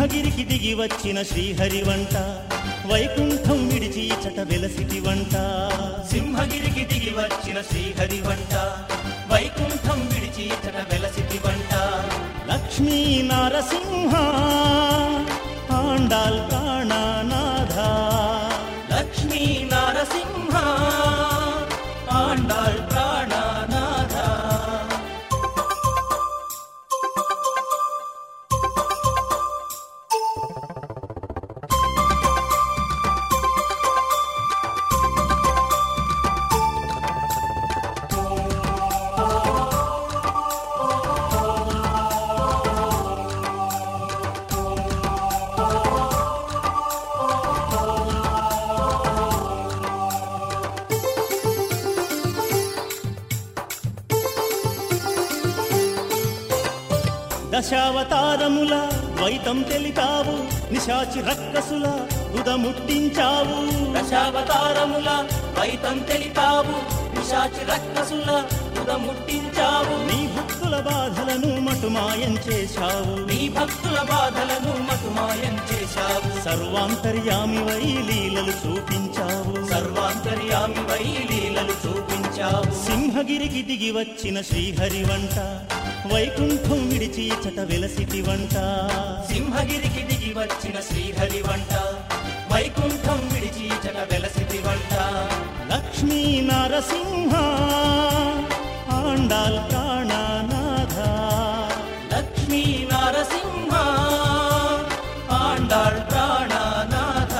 సింహగిరికి దిగి వచ్చిన శ్రీహరి వంట వైకుంఠం విడిచి చట వెలసిటి వంట సింహగిరికి దిగి వచ్చిన శ్రీహరి వంట వైకుంఠం విడిచి ఇతడ వెలసిటి వంట లక్ష్మీ నారసింహ ఆండాల్ ప్రాణనాథ లక్ష్మీ నారసింహ ఆండాళ్ ప్రాణనాథ దశావతారముల ద్వైతం తెలిపావు నిశాచి రక్కసుల దుదముట్టించావు దశావతారముల వైతం తెలిపావు నిశాచి రక్కసుల ముట్టించావు నీ భక్తుల బాధలను మటుమాయం చేశావు నీ భక్తుల బాధలను మటుమాయం చేశావు సర్వాంతర్యామి వై లీలలు చూపించావు సర్వాంతర్యామి వై లీలలు చూపించావు సింహగిరికి దిగి వచ్చిన శ్రీహరి వంట వైకుంఠం విడిచి చట వెలసిటి వంట సింహగిరికి దిగి వచ్చిన శ్రీహరి వంట వైకుంఠం విడిచి జన వెలసిటి వంట లక్ష్మీ నరసింహ ఆండాల్ ప్రాణనాథ లక్ష్మీ నారసింహ ఆండాళ్ ప్రాణనాథ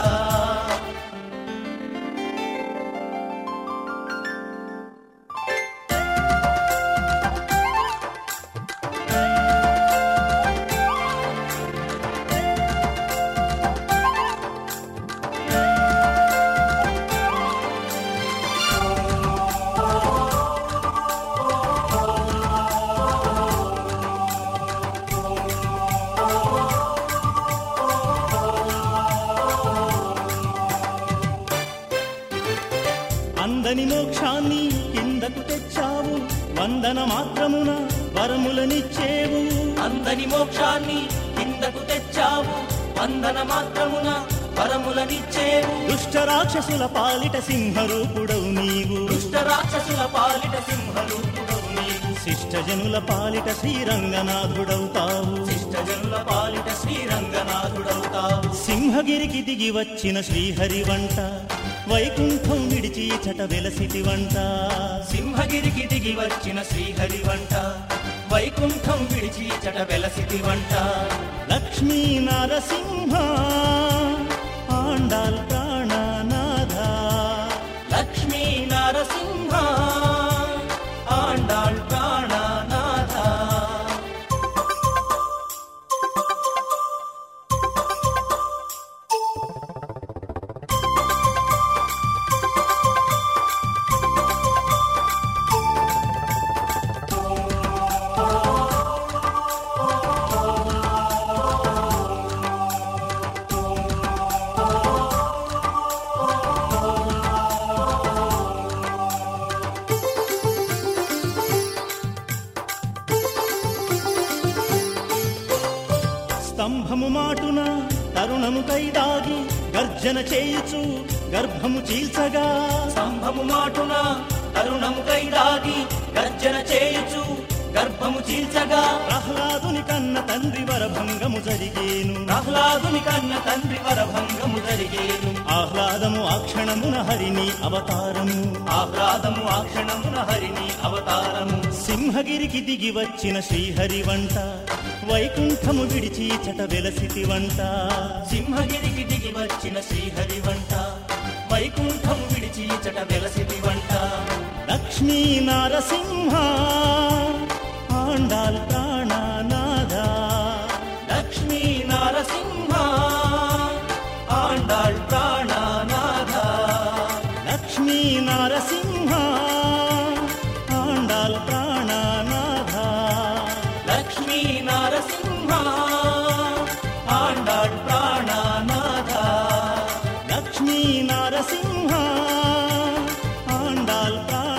అందని మోక్షాన్ని కిందకు తెచ్చావు వందన మాత్రమున వరములనిచ్చేవు అందని మోక్షాన్ని కిందకు తెచ్చావు వందన మాత్రమున వరములనిచ్చేవు దుష్ట రాక్షసుల పాలిట సింహరూపుడవు నీవు దుష్ట రాక్షసుల పాలిట సింహరూపుడవు నీవు శిష్టజనుల పాలిట శ్రీరంగనాథుడవుతావు శిష్టజనుల పాలిట శ్రీరంగనాథుడవుతావు సింహగిరికి దిగి వచ్చిన శ్రీహరి వంట వైకుంఠం విడిచి చట వెలసిటి వంట సింహగిరికి దిగి వచ్చిన శ్రీహరి వంట వైకుంఠం విడిచి చట వెలసిటి వంట లక్ష్మీ నరసింహ ఆండాల్ ప్రాణనాథ లక్ష్మీ నారసింహ ఆండాళ్ ప్రాణనాథ స్తంభము మాటున తరుణము కైదాగి గర్జన చేయుచు గర్భము చీల్చగా స్తంభము మాటున తరుణము కైదాగి గర్జన చేయుచు గర్భము చీల్చగా ప్రహ్లాదుని కన్న తండ్రి వరభంగము జరిగేను ప్రహ్లాదుని కన్న తండ్రి వరభంగము జరిగేను ఆహ్లాదము ఆ క్షణమున హరిని అవతారము ఆహ్లాదము ఆ క్షణమున హరిని అవతారము సింహగిరికి దిగి వచ్చిన శ్రీహరి వంట వైకుంఠము విడిచి చట వెలసిటి వంట సింహగిరికి దిగి వచ్చిన శ్రీహరి వంట వైకుంఠం విడిచి చట వెలసిటి వంట లక్ష్మీ నరసింహ ఆండాల్ ప్రాణనాథ లక్ష్మీ నారసింహ ఆండాళ్ ప్రాణనాథ లక్ష్మీ నరసింహ ఆండాల్ ప్రాణనాథ లక్ష్మీ నారసింహ ఆండాళ్ ప్రాణనాథ లక్ష్మీ నరసింహ ఆండాల్ ప్రాణ